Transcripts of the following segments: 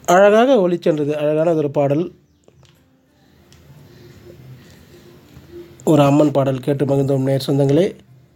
அழகாக ஒளிச்சென்றது அழகான ஒரு பாடல் ஒரு அம்மன் பாடல் கேட்டு மகிழ்ந்தோம் நேர் சொந்தங்களே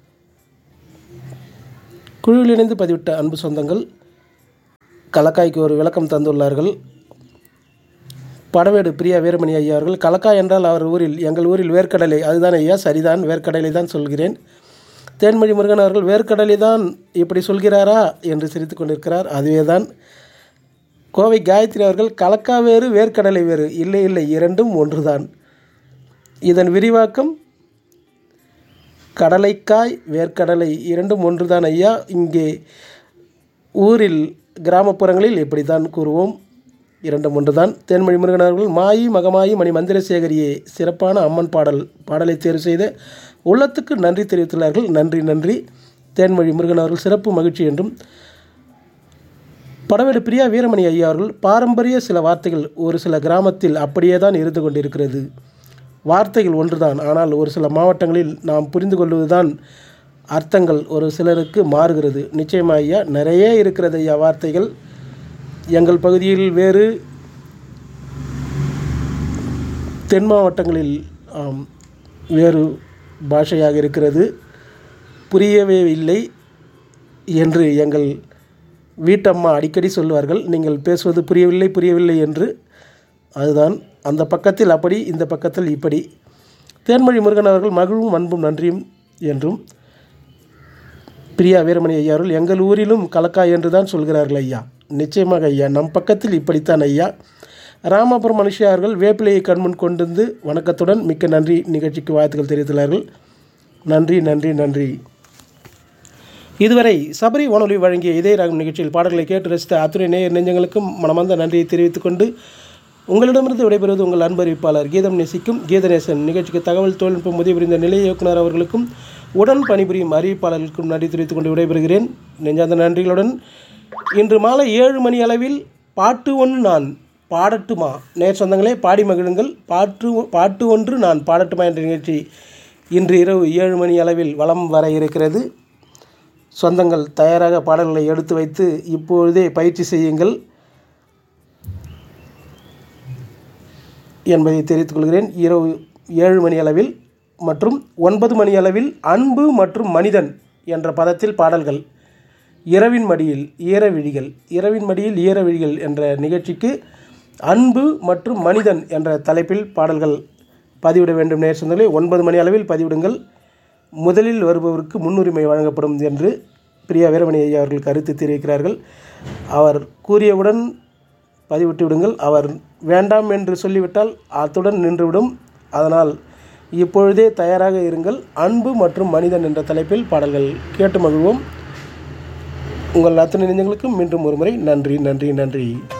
குழுவில் இணைந்து பதிவிட்ட அன்பு சொந்தங்கள் கலக்காய்க்கு ஒரு விளக்கம் தந்துள்ளார்கள் படவேடு பிரியா வீரமணி ஐயா அவர்கள் கலக்காய் என்றால் அவர் ஊரில் எங்கள் ஊரில் வேர்க்கடலை அதுதான் ஐயா சரிதான் வேர்க்கடலை தான் சொல்கிறேன் தேன்மொழி முருகன் அவர்கள் வேர்க்கடலை தான் இப்படி சொல்கிறாரா என்று சிரித்து கொண்டிருக்கிறார் அதுவே தான் கோவை காயத்ரி அவர்கள் கலக்கா வேறு வேர்க்கடலை வேறு இல்லை இல்லை இரண்டும் ஒன்றுதான் இதன் விரிவாக்கம் கடலைக்காய் வேர்க்கடலை இரண்டும் ஒன்றுதான் ஐயா இங்கே ஊரில் கிராமப்புறங்களில் இப்படி தான் கூறுவோம் இரண்டும் ஒன்றுதான் தேன்மொழி முருகன் அவர்கள் மாயி மகமாயி மணி மந்திரசேகரியே சிறப்பான அம்மன் பாடல் பாடலை தேர்வு செய்த உள்ளத்துக்கு நன்றி தெரிவித்துள்ளார்கள் நன்றி நன்றி தேன்மொழி முருகன் அவர்கள் சிறப்பு மகிழ்ச்சி என்றும் படவேடு பிரியா வீரமணி ஐயா அவர்கள் பாரம்பரிய சில வார்த்தைகள் ஒரு சில கிராமத்தில் அப்படியே தான் இருந்து கொண்டிருக்கிறது வார்த்தைகள் ஒன்றுதான் ஆனால் ஒரு சில மாவட்டங்களில் நாம் புரிந்து கொள்வதுதான் அர்த்தங்கள் ஒரு சிலருக்கு மாறுகிறது நிச்சயமாக ஐயா நிறைய இருக்கிறது ஐயா வார்த்தைகள் எங்கள் பகுதியில் வேறு தென் மாவட்டங்களில் ஆம், வேறு பாஷையாக இருக்கிறது புரியவே இல்லை என்று எங்கள் வீட்டம்மா அடிக்கடி சொல்வார்கள் நீங்கள் பேசுவது புரியவில்லை புரியவில்லை என்று அதுதான் அந்த பக்கத்தில் அப்படி இந்த பக்கத்தில் இப்படி தேன்மொழி முருகன் அவர்கள் மகிழும் அன்பும் நன்றியும் என்றும் பிரியா வீரமணி ஐயா அவர்கள் எங்கள் ஊரிலும் கலக்காய் என்று தான் சொல்கிறார்கள் ஐயா நிச்சயமாக ஐயா நம் பக்கத்தில் இப்படித்தான் ஐயா ராமாபுரம் மனுஷியா அவர்கள் வேப்பிலையை கண்முன் கொண்டு வந்து வணக்கத்துடன் மிக்க நன்றி நிகழ்ச்சிக்கு வாழ்த்துக்கள் தெரிவித்துள்ளார்கள் நன்றி நன்றி நன்றி இதுவரை சபரி வானொலி வழங்கிய இதய ராகம் நிகழ்ச்சியில் பாடல்களை கேட்டு ரசித்த அத்துறை நேயர் நெஞ்சங்களுக்கும் மனமார்ந்த நன்றியை தெரிவித்துக் கொண்டு உங்களிடமிருந்து விடைபெறுவது உங்கள் அன்பறிவிப்பாளர் கீதம் நேசிக்கும் கீதநேசன் நிகழ்ச்சிக்கு தகவல் தொழில்நுட்பம் உதவி புரிந்த நிலைய இயக்குனர் அவர்களுக்கும் உடன் பணிபுரியும் அறிவிப்பாளர்களுக்கும் நன்றி தெரிவித்துக் கொண்டு விடைபெறுகிறேன் நெஞ்சார்ந்த நன்றிகளுடன் இன்று மாலை ஏழு மணி அளவில் பாட்டு ஒன்று நான் பாடட்டுமா நேர் சொந்தங்களே பாடி மகிழுங்கள் பாட்டு பாட்டு ஒன்று நான் பாடட்டுமா என்ற நிகழ்ச்சி இன்று இரவு ஏழு மணி அளவில் வலம் வர இருக்கிறது சொந்தங்கள் தயாராக பாடல்களை எடுத்து வைத்து இப்பொழுதே பயிற்சி செய்யுங்கள் என்பதை தெரிவித்துக் கொள்கிறேன் இரவு ஏழு மணி அளவில் மற்றும் ஒன்பது மணி அளவில் அன்பு மற்றும் மனிதன் என்ற பதத்தில் பாடல்கள் இரவின் மடியில் ஈரவிழிகள் இரவின் மடியில் ஈரவிழிகள் என்ற நிகழ்ச்சிக்கு அன்பு மற்றும் மனிதன் என்ற தலைப்பில் பாடல்கள் பதிவிட வேண்டும் நேர் சொந்தங்களே ஒன்பது மணி அளவில் பதிவிடுங்கள் முதலில் வருபவருக்கு முன்னுரிமை வழங்கப்படும் என்று பிரியா வீரமணி ஐயா அவர்கள் கருத்து தெரிவிக்கிறார்கள் அவர் கூறியவுடன் பதிவிட்டு விடுங்கள் அவர் வேண்டாம் என்று சொல்லிவிட்டால் அத்துடன் நின்றுவிடும் அதனால் இப்பொழுதே தயாராக இருங்கள் அன்பு மற்றும் மனிதன் என்ற தலைப்பில் பாடல்கள் கேட்டு மகிழ்வோம் உங்கள் அத்தனை நெஞ்சங்களுக்கும் மீண்டும் ஒருமுறை நன்றி நன்றி நன்றி